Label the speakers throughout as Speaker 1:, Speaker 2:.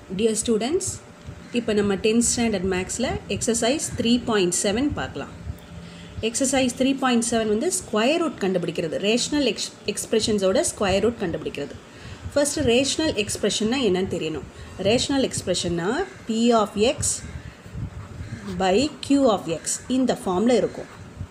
Speaker 1: dear students இப்போ நம்ம tenth standard மேக்ஸில் எக்ஸசைஸ் த்ரீ பாயிண்ட் செவன் பார்க்கலாம் எக்ஸசைஸ் த்ரீ பாயிண்ட் செவன் வந்து ஸ்கொயர் ரூட் கண்டுபிடிக்கிறது ரேஷ்னல் எக்ஸ் எக்ஸ்பிரஷன்ஸோட ஸ்கொயர் ரூட் கண்டுபிடிக்கிறது ஃபர்ஸ்ட் ரேஷ்னல் எக்ஸ்பிரஷன்னா என்னன்னு தெரியணும் ரேஷ்னல் எக்ஸ்பிரஷன்னா p of x by q of x இந்த ஃபார்மில் இருக்கும்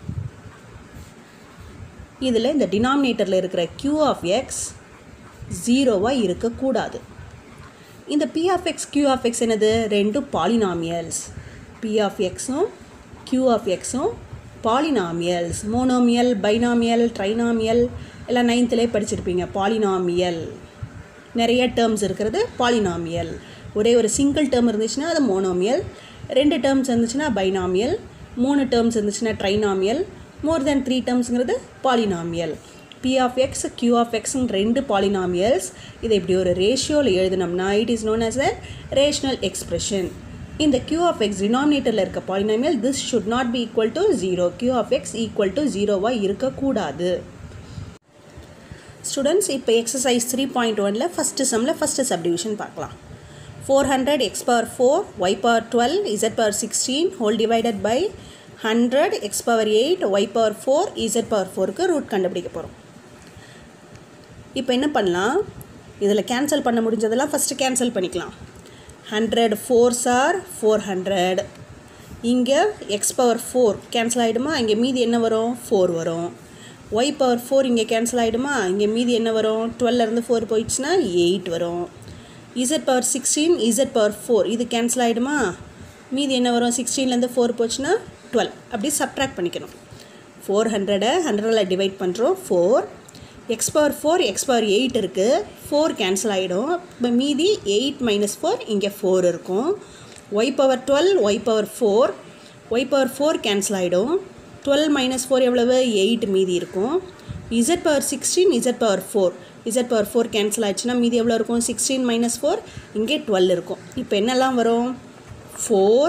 Speaker 1: இதில் இந்த டினாமினேட்டரில் இருக்கிற கியூ ஆஃப் எக்ஸ் ஜீரோவாக இருக்கக்கூடாது இந்த p of x q of x என்னது ரெண்டும் பாலினாமியல்ஸ் பி ஆஃப் எக்ஸும் கியூ ஆஃப் எக்ஸும் பாலினாமியல்ஸ் மோனோமியல் பைனாமியல் ட்ரைனாமியல் எல்லாம் நைன்த்துலேயே படிச்சிருப்பீங்க பாலினாமியல் நிறைய டேர்ம்ஸ் இருக்கிறது பாலினாமியல் ஒரே ஒரு சிங்கிள் டேர்ம் இருந்துச்சுன்னா அது மோனோமியல் ரெண்டு டேர்ம்ஸ் இருந்துச்சுன்னா பைனாமியல் மூணு டேர்ம்ஸ் இருந்துச்சுன்னா ட்ரைனாமியல் மோர் தென் த்ரீ டேர்ம்ஸுங்கிறது polynomial p of x q of எக்ஸுங்க ரெண்டு பாலினாமியல்ஸ் இதை இப்படி ஒரு ரேஷியோவில் எழுதினோம்னா it is known as a rational expression இந்த கியூ ஆஃப் எக்ஸ் டினாமினேட்டரில் இருக்க polynomial this should not be equal to ஜீரோ q of x equal to ஜீரோவாக இருக்கக்கூடாது ஸ்டூடெண்ட்ஸ் இப்போ எக்ஸசைஸ் த்ரீ பாயிண்ட் ஒனில் ஃபஸ்ட்டு சம்மில் ஃபஸ்ட்டு சப்டிவிஷன் பார்க்கலாம் four hundred x power four y power twelve Z power sixteen whole divided by hundred x power eight y power four z power ஃபோருக்கு root கண்டுபிடிக்க போகிறோம் இப்போ என்ன பண்ணலாம் இதில் கேன்சல் பண்ண முடிஞ்சதெல்லாம் ஃபஸ்ட்டு கேன்சல் பண்ணிக்கலாம் hundred four sir four hundred இங்கே எக்ஸ் பவர் ஃபோர் கேன்சல் ஆகிடுமா இங்கே மீதி என்ன வரும் ஃபோர் வரும் ஒய் பவர் ஃபோர் இங்கே கேன்சல் ஆகிடுமா இங்கே மீதி என்ன வரும் டுவெல்லேருந்து ஃபோர் போயிடுச்சுன்னா எயிட் வரும் z power sixteen z power four இது கேன்சல் ஆகிடுமா மீதி என்ன வரும் சிக்ஸ்டீன்லேருந்து ஃபோர் போச்சுன்னா டுவெல் அப்படி சப்ட்ராக்ட் பண்ணிக்கணும் ஃபோர் ஹண்ட்ரடை ஹண்ட்ரடில் டிவைட் பண்ணுறோம் four x power four x power eight இருக்குது ஃபோர் கேன்சல் ஆகிடும் இப்போ மீதி எயிட் மைனஸ் ஃபோர் இங்கே ஃபோர் இருக்கும் y power twelve y power four y power four cancel ஆகிடும் டுவெல் மைனஸ் ஃபோர் எவ்வளவு எயிட் மீதி இருக்கும் z power sixteen z power four z power four cancel ஆயிடுச்சுன்னா மீதி எவ்வளோ இருக்கும் சிக்ஸ்டீன் மைனஸ் ஃபோர் இங்கே டுவெல் இருக்கும் இப்போ என்னெல்லாம் வரும் ஃபோர்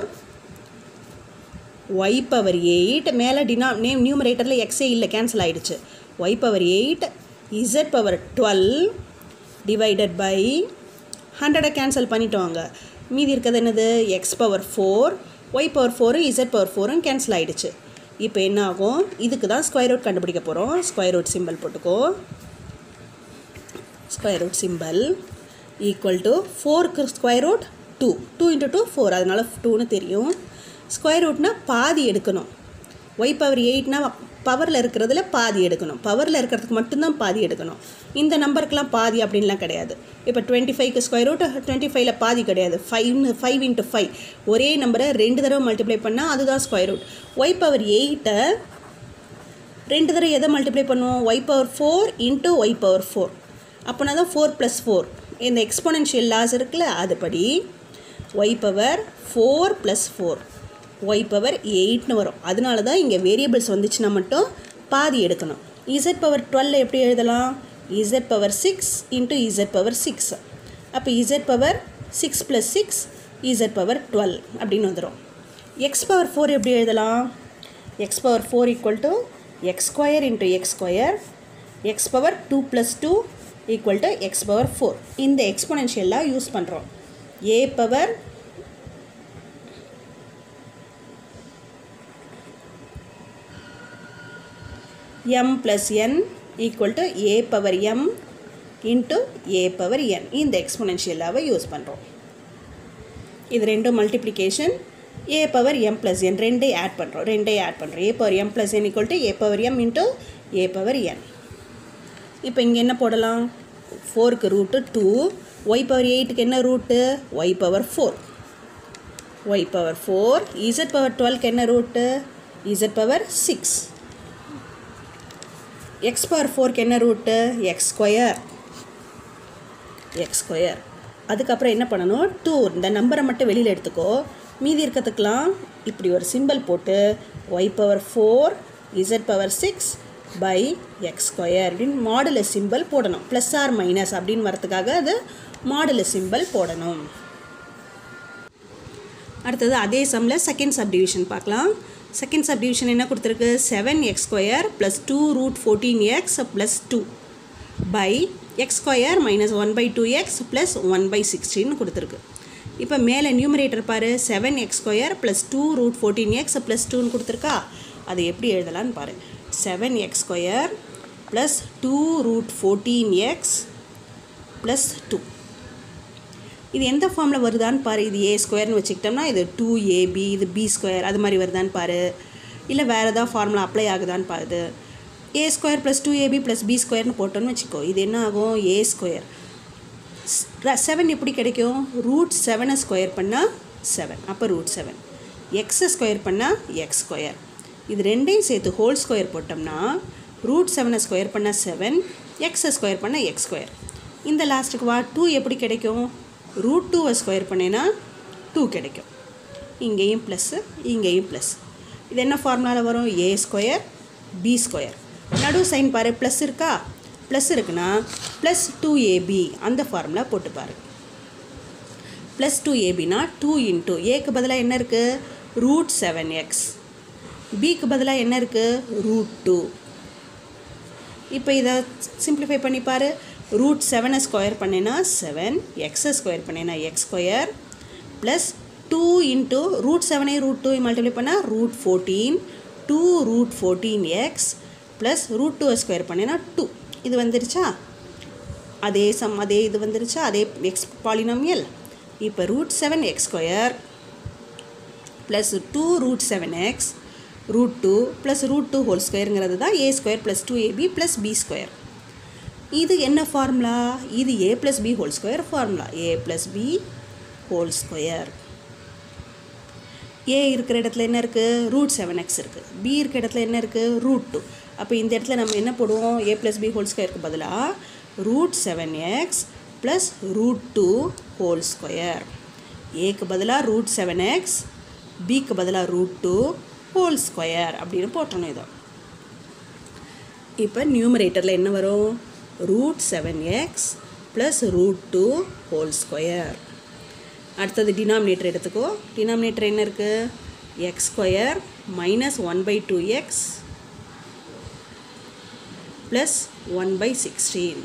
Speaker 1: ஒய் பவர் எயிட் மேலே டினா நேம் நியூமரேட்டரில் எக்ஸே இல்லை கேன்சல் ஆகிடுச்சு y power eight z power twelve divided by ஹண்ட்ரடை கேன்சல் பண்ணிட்டோங்க மீதி இருக்கிறது என்னது x power four y power ஃபோரும் இசட் பவர் ஃபோரும் கேன்சல் ஆகிடுச்சு இப்போ என்ன ஆகும் இதுக்கு தான் ஸ்கொயர் ரூட் கண்டுபிடிக்க போகிறோம் ஸ்கொயர் ரூட் சிம்பிள் போட்டுக்கோ square root simple equal to ஃபோருக்கு square root two two into two four அதனால் டூன்னு தெரியும் ஸ்கொயர் ரூட்னா பாதி எடுக்கணும் ஒய் பவர் எயிட்னா பவரில் இருக்கிறதுல பாதி எடுக்கணும் பவரில் இருக்கிறதுக்கு மட்டும்தான் பாதி எடுக்கணும் இந்த நம்பருக்கெலாம் பாதி அப்படின்லாம் கிடையாது இப்போ டுவெண்ட்டி ஃபைவ்க்கு ஸ்கொயர் ரூட் டுவெண்ட்டி ஃபைவ்ல பாதி கிடையாது ஃபைவ்னு ஃபைவ் இன்ட்டு ஃபைவ் ஒரே நம்பரை ரெண்டு தடவை மல்டிப்ளை பண்ணால் அதுதான் ஸ்கொயர் ரூட் ஒய் பவர் எயிட்டை ரெண்டு தடவை எதை மல்டிப்ளை பண்ணுவோம் y power four into y power four அப்போனா தான் ஃபோர் ப்ளஸ் ஃபோர் இந்த எக்ஸ்பொனென்ஷியல் லாஸ் இருக்குல்ல அதுபடி y power four plus four y power எயிட்னு வரும் அதனால தான் இங்கே வேரியபிள்ஸ் வந்துச்சுன்னா மட்டும் பாதி எடுக்கணும் இசட் பவர் டுவெல் எப்படி எழுதலாம் z power six into z power six அப்போ z power six plus six z power twelve அப்படின்னு வந்துடும் எக்ஸ் பவர் ஃபோர் எப்படி எழுதலாம் x power four equal to x square into x square x power two plus two equal to x power four இந்த எக்ஸ்பொனென்ஷியலாக use பண்ணுறோம் a power m plus n equal to a power m into a power n இந்த எக்ஸ்பொனென்ஷியலாவை use பண்ணுறோம் இது ரெண்டும் multiplication a power m plus n ரெண்டே add பண்ணுறோம் ரெண்டே ஆட் பண்ணுறோம் a power m plus n equal to a power m into a power n இப்போ இங்கே என்ன போடலாம் ஃபோருக்கு ரூட்டு டூ ஒய் பவர் எயிட்டுக்கு என்ன root y power four y power four z power டுவெல்க்கு என்ன root z power six x power ஃபோருக்கு என்ன root x square x square அதுக்கப்புறம் என்ன பண்ணணும் டூ இந்த நம்பரை மட்டும் வெளியில் எடுத்துக்கோ மீதி இருக்கிறதுக்கெலாம் இப்படி ஒரு சிம்பிள் போட்டு y power four z power six by x square அப்படின்னு மாடுல சிம்பிள் போடணும் ப்ளஸ் ஆர் மைனஸ் அப்படின்னு வரதுக்காக அது மாடுல சிம்பிள் போடணும் அடுத்தது அதே சம்மில் செகண்ட் சப்டிவிஷன் பார்க்கலாம் செகண்ட் சப்டிவிஷன் என்ன கொடுத்துருக்கு seven x square plus two root fourteen x plus two by x square minus one by two x plus one by சிக்ஸ்டின்னு கொடுத்துருக்கு இப்போ மேலே நியூமரேட்டர் பாரு seven x square plus two root fourteen x plus டூன்னு கொடுத்துருக்கா அதை எப்படி எழுதலான்னு பாரு seven x square plus two root fourteen x plus two இது எந்த ஃபார்மில் வருதான்னு பாரு இது ஏ ஸ்கொயர்னு வச்சுக்கிட்டோம்னா இது டூ ஏபி இது பி ஸ்கொயர் அது மாதிரி வருதான்னு பாரு இல்லை வேறு ஏதாவது ஃபார்முலா அப்ளை ஆகுதான்னு பாருது a square plus two a b plus b ஸ்கொயர்னு போட்டோன்னு வச்சுக்கோ இது என்ன ஆகும் ஏ ஸ்கொயர் செவன் எப்படி கிடைக்கும் ரூட் செவனை ஸ்கொயர் பண்ணால் செவன் அப்போ ரூட் செவன் எக்ஸை ஸ்கொயர் பண்ணால் எக்ஸ் ஸ்கொயர் இது ரெண்டையும் சேர்த்து ஹோல் ஸ்கொயர் போட்டோம்னா ரூட் செவனை ஸ்கொயர் பண்ணால் செவன் எக்ஸை ஸ்கொயர் பண்ணால் எக்ஸ் ஸ்கொயர் இந்த லாஸ்ட்டுக்கு வா டூ எப்படி கிடைக்கும் ரூட் டூவை ஸ்கொயர் பண்ணேன்னா டூ கிடைக்கும் இங்கேயும் ப்ளஸ்ஸு இங்கேயும் ப்ளஸ் இது என்ன ஃபார்முலாவில் வரும் ஏ ஸ்கொயர் பி ஸ்கொயர் நடு சைன் பாரு ப்ளஸ் இருக்கா ப்ளஸ் இருக்குன்னா ப்ளஸ் டூ ஏபி அந்த ஃபார்முலா போட்டு பாரு ப்ளஸ் டூ ஏபினா டூ இன்ட்டு ஏக்கு பதிலாக என்ன இருக்குது ரூட் செவன் எக்ஸ் பிக்கு பதிலாக என்ன இருக்குது ரூட் டூ இப்போ இதை சிம்பிளிஃபை பண்ணி பாரு ரூட் செவனை ஸ்கொயர் பண்ணினா செவன் எக்ஸை ஸ்கொயர் பண்ணினா x square plus two into root செவனே ரூட் டூ மல்டிப்ளை பண்ணால் root fourteen two root fourteen x plus root டூவை ஸ்கொயர் பண்ணினா டூ இது வந்துருச்சா அதே சம் அதே இது வந்துருச்சா அதே எக்ஸ் பாலினாமியல் இப்போ root seven x square plus two root seven x root two plus root two whole ஸ்கொயருங்கிறது தான் a square plus two a b plus b square இது என்ன ஃபார்முலா இது a plus b whole square formula a plus b whole square a இருக்கிற இடத்துல என்ன இருக்குது root seven x இருக்குது பி இருக்கிற இடத்துல என்ன இருக்குது ரூட் டூ அப்போ இந்த இடத்துல நம்ம என்ன போடுவோம் ஏ ப்ளஸ் பி ஹோல் ஸ்கொயருக்கு பதிலாக root seven x plus root two whole square ஏக்கு பதிலாக ரூட் செவன் எக்ஸ் பிக்கு பதிலாக ரூட் டூ ஹோல் ஸ்கொயர் அப்படின்னு போட்டணும் இதை இப்போ நியூமரேட்டரில் என்ன வரும் root seven x plus root two whole square அடுத்தது டினாமினேட்டர் எடுத்துக்கோ டினாமினேட்டர் என்ன இருக்குது x square minus one by two x plus one by sixteen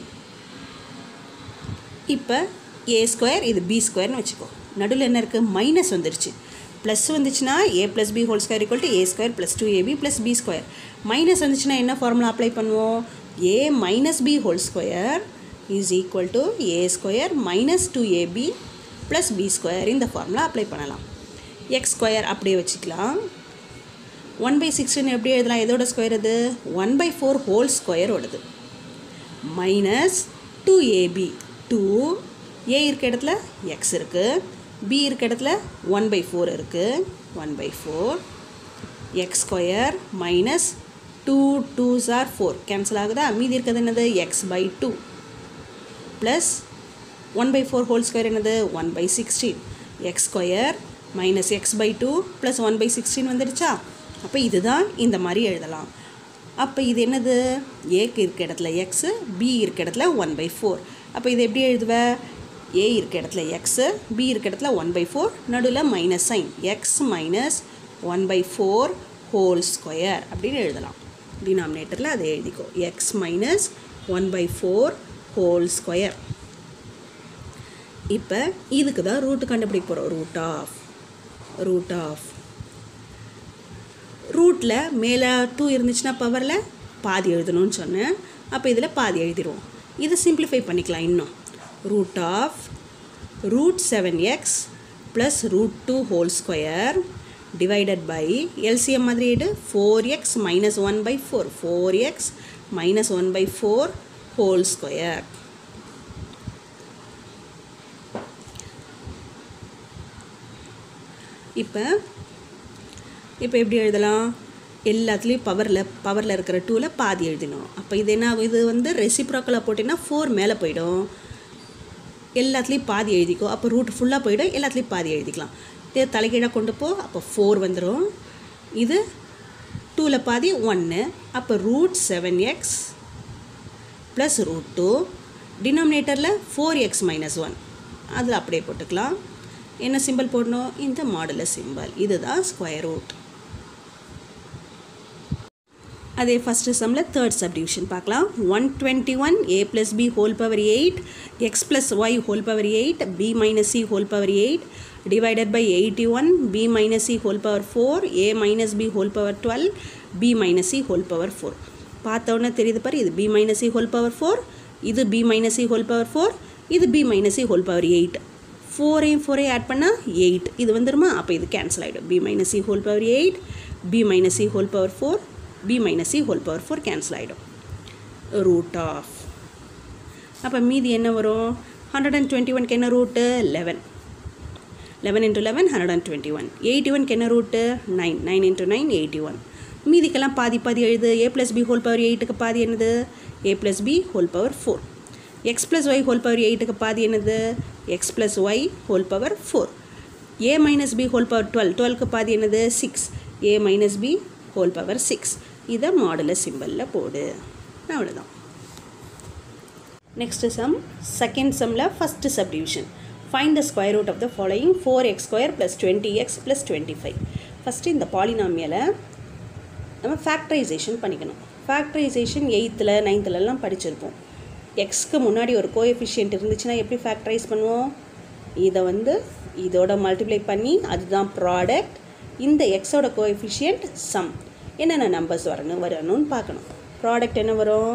Speaker 1: இப்போ ஏ ஸ்கொயர் இது பி ஸ்கொயர்னு வச்சுக்கோ நடுவில் என்ன இருக்குது மைனஸ் வந்துருச்சு ப்ளஸ் வந்துச்சுன்னா a plus b whole square equal to a square plus two a b plus b square minus வந்துச்சுன்னா என்ன ஃபார்முலா அப்ளை பண்ணுவோம் a minus b whole square is equal to a square minus two a b plus b square இந்த formula apply பண்ணலாம் x square அப்படியே வச்சுக்கலாம் one by sixteen எப்படி எழுதலாம் எதோட ஸ்கொயர் இது ஒன் பை ஃபோர் ஹோல் ஸ்கொயரோடது minus two a b two a இருக்க இடத்துல எக்ஸ் இருக்குது பி இருக்க இடத்துல ஒன் பை ஃபோர் இருக்குது one by four x square minus two twos are four cancel ஆகுதா மீதி இருக்கிறது என்னது x by two plus one by four whole square என்னது one by sixteen x square minus x by two plus one by sixteen வந்துடுச்சா அப்போ இதுதான் இந்த மாதிரி எழுதலாம் அப்போ இது என்னது ஏக்கு இருக்க இடத்துல எக்ஸு பி இருக்க இடத்துல ஒன் பை ஃபோர் அப்போ இது எப்படி எழுதுவ ஏ இருக்க இடத்துல எக்ஸு பி இருக்க இடத்துல ஒன் பை ஃபோர் நடுவில் minus sign x minus one by four whole square அப்படின்னு எழுதலாம் டினாமினேட்டரில் அதை எழுதிக்கோ x minus one by four whole square இப்போ இதுக்கு தான் ரூட்டு கண்டுபிடிக்க போகிறோம் ரூட் ஆஃப் ரூட் ஆஃப் ரூட்டில் மேலே டூ இருந்துச்சுன்னா பவரில் பாதி எழுதணும்னு சொன்னேன் அப்போ இதில் பாதி எழுதிடுவோம் இதை சிம்பிளிஃபை பண்ணிக்கலாம் இன்னும் root of root seven x plus root two whole square divided by LCM மாதிரி எடு four x minus one by four four x minus one by four whole square இப்போ இப்போ எப்படி எழுதலாம் எல்லாத்துலேயும் பவரில் பவரில் இருக்கிற டூவில் பாதி எழுதினோம் அப்போ இது என்ன ஆகும் இது வந்து ரெசிப்ரோக்கலாக போட்டிங்கன்னா ஃபோர் மேலே போயிடும் எல்லாத்துலேயும் பாதி எழுதிக்கோ அப்போ ரூட் ஃபுல்லாக போயிடும் எல்லாத்துலேயும் பாதி எழுதிக்கலாம் இது தலைகீழாக கொண்டு போ அப்போ ஃபோர் வந்துடும் இது டூவில் பாதி ஒன்று அப்போ root seven x plus root two டினாமினேட்டரில் ஃபோர் எக்ஸ் மைனஸ் ஒன் அதில் அப்படியே போட்டுக்கலாம் என்ன சிம்பிள் போடணும் இந்த மாடுலர் சிம்பிள் இதுதான் ஸ்கொயர் ரூட் அதே ஃபஸ்ட்டு சம்மில் தேர்ட் சப்டிவிஷன் பார்க்கலாம் one twenty one a plus b whole power eight x plus y whole power eight b minus C whole power eight divided by eighty one b minus C whole power four a minus b whole power twelve B minus C whole power four பார்த்தோன்னே தெரியுது பாரு இது B minus C whole power four இது B minus C whole power four இது B minus C whole power எயிட் ஃபோரையும் ஃபோரையும் add பண்ணால் எயிட் இது வந்துருமா அப்போ இது கேன்சல் ஆகிடும் b minus C whole power eight b minus C whole power four b minus C whole power four cancel ஆகிடும் ரூட் ஆஃப் அப்போ மீதி என்ன வரும் ஹண்ட்ரட் அண்ட் டுவெண்ட்டி ஒன்க்கு என்ன root eleven eleven into eleven hundred and twenty one eighty ஒன்க்கு என்ன root nine nine into nine eighty one மீதிக்கெல்லாம் பாதி பாதி எழுது a plus b whole power எயிட்டுக்கு பாதி என்னது a plus b whole power four x plus y whole power எயிட்டுக்கு பாதி என்னது x plus y whole power four a minus b whole power twelve டுவெல்க்கு பாதி என்னது six a minus b whole power six இதை மாடுலர் சிம்பிளில் போடு அவ்வளோதான் நெக்ஸ்ட் சம் செகண்ட் சம்மில் first subdivision find the square root of the following four x square plus twenty x plus twenty five first இந்த பாலினாமியலை நம்ம ஃபேக்டரைசேஷன் பண்ணிக்கணும் factorisation எயித்தில் நைன்த்துலலாம் படிச்சிருப்போம் எக்ஸ்க்கு முன்னாடி ஒரு கோஎஃபிஷியன்ட் இருந்துச்சுன்னா எப்படி ஃபேக்டரைஸ் பண்ணுவோம் இதை வந்து இதோட மல்டிப்ளை பண்ணி அதுதான் ப்ராடக்ட் இந்த எக்ஸோட கோஎஃபிஷியன்ட் சம் என்னென்ன நம்பர்ஸ் வரணும் வரணும்னு பார்க்கணும் ப்ராடக்ட் என்ன வரும்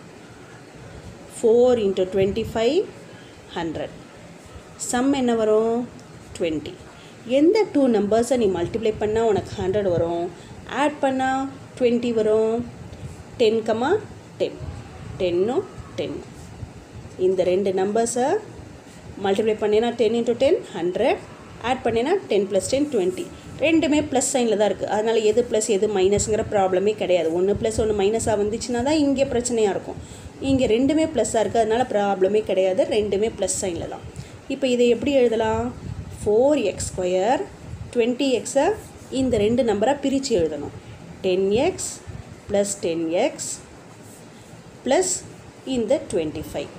Speaker 1: four into twenty five hundred sum என்ன வரும் டுவெண்ட்டி எந்த டூ நம்பர்ஸை நீ மல்டிப்ளை பண்ணால் உனக்கு ஹண்ட்ரட் வரும் ஆட் பண்ணால் டுவெண்ட்டி வரும் டென் கமா டென் டென்னும் டென் இந்த ரெண்டு நம்பர்ஸை மல்டிப்ளை பண்ணினா ten into ten hundred add பண்ணினா டென் ப்ளஸ் டென் டுவெண்ட்டி ரெண்டுமே ப்ளஸ் சைனில் தான் இருக்குது அதனால் எது ப்ளஸ் எது மைனஸுங்கிற ப்ராப்ளமே கிடையாது ஒன்று ப்ளஸ் ஒன்று மைனஸாக வந்துச்சுன்னா தான் இங்கே பிரச்சனையாக இருக்கும் இங்கே ரெண்டுமே ப்ளஸ்ஸாக இருக்குது அதனால் ப்ராப்ளமே கிடையாது ரெண்டுமே ப்ளஸ் சைனில் தான் இப்போ இதை எப்படி எழுதலாம் ஃபோர் எக்ஸ் ஸ்கொயர் டுவெண்ட்டி எக்ஸை இந்த ரெண்டு நம்பராக பிரித்து எழுதணும் ten x plus ten x plus இந்த டுவெண்ட்டி ஃபைவ்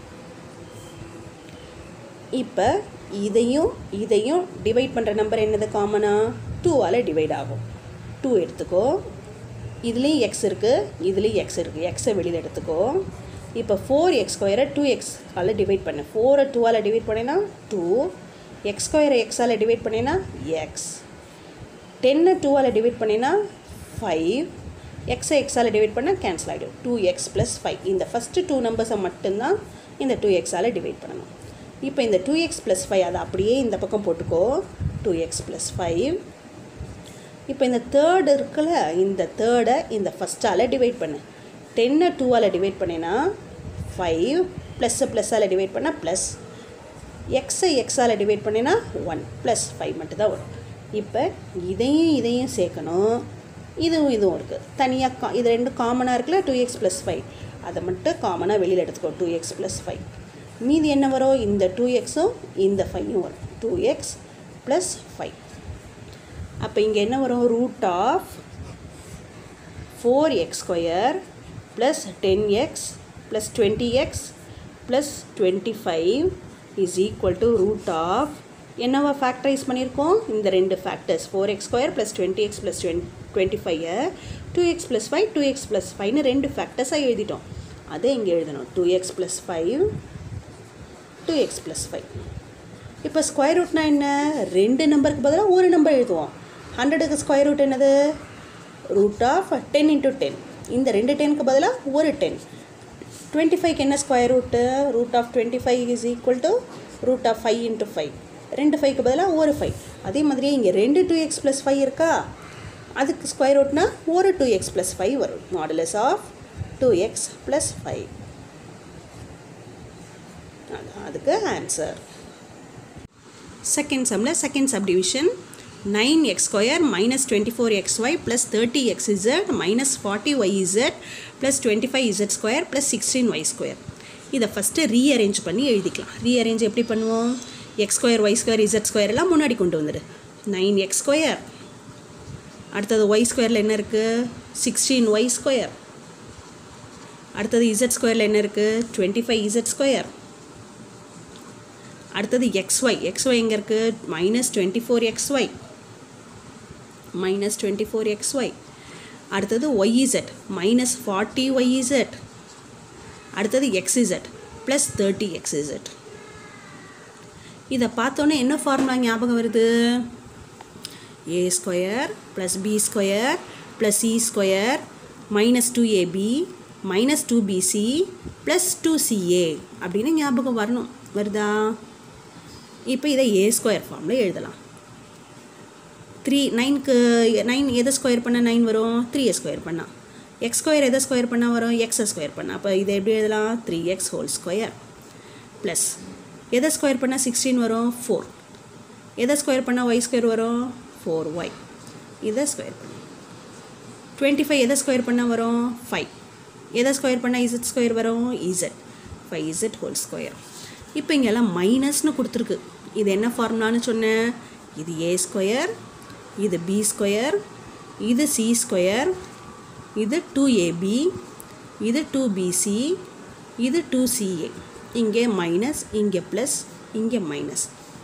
Speaker 1: இப்போ இதையும் இதையும் டிவைட் பண்ணுற நம்பர் என்னது காமனாக டூவால் டிவைட் ஆகும் டூ எடுத்துக்கோ இதுலேயும் எக்ஸ் இருக்குது இதுலேயும் எக்ஸ் இருக்குது எக்ஸை வெளியில் எடுத்துக்கோ இப்போ ஃபோர் எக்ஸ் ஸ்கொயரை டூ எக்ஸால் டிவைட் பண்ணு ஃபோரை டூவால் டிவைட் பண்ணினா டூ எக்ஸ் ஸ்கொயரை எக்ஸால் டிவைட் பண்ணினா எக்ஸ் டென்னை டூவால் டிவைட் பண்ணினா ஃபைவ் எக்ஸை எக்ஸால் டிவைட் பண்ணால் கேன்சல் ஆகிடும் டூ எக்ஸ் ப்ளஸ் ஃபைவ் இந்த ஃபஸ்ட்டு டூ நம்பர்ஸை மட்டும்தான் இந்த டூ எக்ஸால் டிவைட் பண்ணணும் இப்போ இந்த டூ எக்ஸ் ப்ளஸ் ஃபைவ் அதை அப்படியே இந்த பக்கம் போட்டுக்கோ டூ எக்ஸ் ப்ளஸ் ஃபைவ் இப்போ இந்த தேர்டு இருக்குல்ல இந்த தேர்டை இந்த ஃபஸ்ட்டால் டிவைட் பண்ணு டென்னை டூவால் டிவைட் பண்ணினா ஃபைவ் ப்ளஸ்ஸை ப்ளஸ்ஸால் டிவைட் பண்ணால் ப்ளஸ் எக்ஸை எக்ஸால் டிவைட் பண்ணினா ஒன் ப்ளஸ் ஃபைவ் மட்டும் தான் வரும் இப்போ இதையும் இதையும் சேர்க்கணும் இதுவும் இதுவும் இருக்குது தனியாக கா இது ரெண்டும் காமனாக இருக்குல்ல டூ எக்ஸ் ப்ளஸ் ஃபைவ் அதை மட்டும் காமனாக வெளியில் எடுத்துக்கோ டூ எக்ஸ் ப்ளஸ் ஃபைவ் மீதி என்ன வரும் இந்த டூ எக்ஸும் இந்த ஃபைவும் வரும் டூ எக்ஸ் ப்ளஸ் ஃபைவ் அப்போ இங்கே என்ன வரும் root of four x square plus ten x plus twenty x plus twenty five is equal to root of என்னவா ஃபேக்டரைஸ் பண்ணியிருக்கோம் இந்த ரெண்டு factors four x square plus twenty x plus twenty twenty ஃபைவை two x plus five two x plus ஃபைவ்னு ரெண்டு ஃபேக்டர்ஸாக எழுதிட்டோம் அதே இங்கே எழுதணும் two x plus five two x plus five இப்போ ஸ்கொயர் ரூட்னா என்ன ரெண்டு நம்பருக்கு பதிலாக ஒரு நம்பர் எழுதுவோம் ஹண்ட்ரடுக்கு ஸ்கொயர் ரூட் என்னது root of ten into ten இந்த ரெண்டு டென்க்கு பதிலாக ஒரு டென் டுவெண்ட்டி ஃபைவ்க்கு என்ன square root root of twenty five is equal to root of five into five ரெண்டு ஃபைவ்க்கு பதிலாக ஒரு ஃபைவ் அதே மாதிரியே இங்கே ரெண்டு டூ எக்ஸ் ப்ளஸ் ஃபைவ் இருக்கா அதுக்கு ஸ்கொயர் ரூட்னா ஒரு டூ எக்ஸ் ப்ளஸ் ஃபைவ் வரும் modulus of two x plus five அதுக்கு ஆன்சர் செகண்ட் சம்மில் second subdivision nine x square minus twenty four x y plus thirty x z minus forty y z plus twenty five z square plus sixteen y square இதை first rearrange பண்ணி எழுதிக்கலாம் rearrange எப்படி பண்ணுவோம் x square y square z square எல்லாம் முன்னாடி கொண்டு வந்துடு nine x square அடுத்தது ஒய் ஸ்கொயரில் என்ன இருக்குது சிக்ஸ்டீன் ஒய் ஸ்கொயர் அடுத்தது இசட் ஸ்கொயரில் என்ன இருக்குது டுவெண்ட்டி ஃபைவ் இசட் ஸ்கொயர் அடுத்தது எக்ஸ்ஒய் எக்ஸ்ஒய் எங்கே இருக்குது minus twenty four x y minus twenty four x y அடுத்தது ஒய்இசட் மைனஸ் ஃபார்ட்டி ஒய்இசட் அடுத்தது எக்ஸிசட் ப்ளஸ் தேர்ட்டி எக்ஸிசட் இதை பார்த்தோன்னே என்ன ஃபார்முலா ஞாபகம் வருது a square plus b square plus c square minus two a b minus two b c plus two c a அப்படின்னு ஞாபகம் வரணும் வருதா இப்போ இதை ஏ ஸ்கொயர் ஃபார்மில் எழுதலாம் த்ரீ நைனுக்கு நைன் எதை ஸ்கொயர் பண்ணால் நைன் வரும் த்ரீ ஏ ஸ்கொயர் பண்ணால் எக்ஸ் ஸ்கொயர் எதை ஸ்கொயர் பண்ணால் வரும் எக்ஸை ஸ்கொயர் பண்ணால் அப்போ இதை எப்படி எழுதலாம் three x whole square plus எதை ஸ்கொயர் பண்ணால் சிக்ஸ்டீன் வரும் ஃபோர் எதை ஸ்கொயர் பண்ணால் ஒய் ஸ்கொயர் வரும் ஃபோர் ஒய் இதை ஸ்கொயர் பண்ணி டுவெண்ட்டி ஃபைவ் எதை ஸ்கொயர் பண்ணால் வரும் ஃபைவ் எதை ஸ்கொயர் பண்ணால் இசட் ஸ்கொயர் வரும் z five z whole square இப்போ இங்கெல்லாம் மைனஸ்னு கொடுத்துருக்கு இது என்ன ஃபார்முலான்னு சொன்னேன் இது ஏ ஸ்கொயர் இது பி ஸ்கொயர் இது சி ஸ்கொயர் இது டூ ஏபி இது டூ பிசி இது டூ சிஏ இங்கே மைனஸ் இங்கே ப்ளஸ் இங்கே மைனஸ்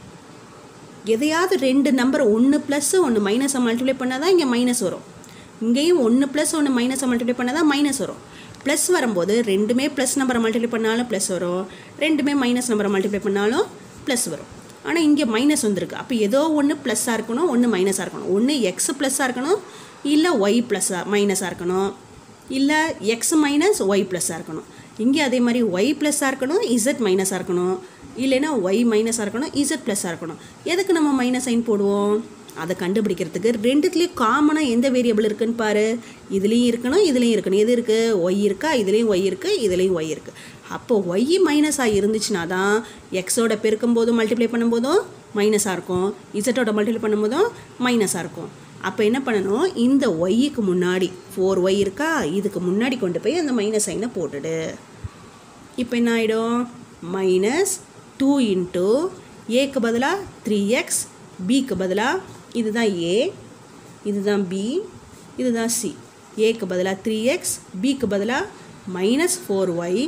Speaker 1: எதையாவது ரெண்டு நம்பர் ஒன்று ப்ளஸ்ஸு ஒன்று மைனஸை மல்டிப்ளை பண்ணால் தான் இங்கே மைனஸ் வரும் இங்கேயும் ஒன்று ப்ளஸ் ஒன்று மைனஸை மல்டிப்ளை பண்ணால் தான் மைனஸ் வரும் ப்ளஸ் வரும்போது ரெண்டுமே ப்ளஸ் நம்பரை மல்டிப்ளை பண்ணாலும் ப்ளஸ் வரும் ரெண்டுமே மைனஸ் நம்பரை மல்டிப்ளை பண்ணாலும் ப்ளஸ் வரும் ஆனால் இங்கே மைனஸ் வந்திருக்கு அப்போ ஏதோ ஒன்று ப்ளஸ்ஸாக இருக்கணும் ஒன்று மைனஸாக இருக்கணும் ஒன்று எக்ஸ் ப்ளஸ்ஸாக இருக்கணும் இல்லை ஒய் ப்ளஸ்ஸாக மைனஸாக இருக்கணும் இல்லை எக்ஸ் மைனஸ் ஒய் ப்ளஸ்ஸாக இருக்கணும் இங்கே அதே மாதிரி ஒய் ப்ளஸ்ஸாக இருக்கணும் இசட் மைனஸாக இருக்கணும் இல்லைன்னா ஒய் மைனஸாக இருக்கணும் இசட் ப்ளஸ்ஸாக இருக்கணும் எதுக்கு நம்ம மைனஸ் சைன் போடுவோம் அதை கண்டுபிடிக்கிறதுக்கு ரெண்டுத்துலேயும் காமனாக எந்த வேரியபிள் இருக்குன்னு பாரு இதுலேயும் இருக்கணும் இதுலேயும் இருக்கணும் எது இருக்குது ஒய் இருக்கா இதுலேயும் ஒய் இருக்குது இதுலேயும் ஒய் இருக்குது அப்போ ஒய் மைனஸாக இருந்துச்சுன்னா தான் எக்ஸோட பெருக்கும் போதும் மல்டிப்ளை பண்ணும்போதும் மைனஸாக இருக்கும் இசட்டோட மல்டிப்ளை பண்ணும்போதும் மைனஸாக இருக்கும் அப்போ என்ன பண்ணணும் இந்த ஒய்க்கு முன்னாடி ஃபோர் ஒய் இருக்கா இதுக்கு முன்னாடி கொண்டு போய் அந்த மைனஸ் சைனை போட்டுடு இப்போ என்ன ஆகிடும் மைனஸ் டூ இன்ட்டு ஏக்கு பதிலாக த்ரீ எக்ஸ் பிக்கு பதிலாக இதுதான் ஏ இதுதான் பி இதுதான் சி ஏக்கு பதிலாக த்ரீ எக்ஸ் பிக்கு பதிலாக minus four y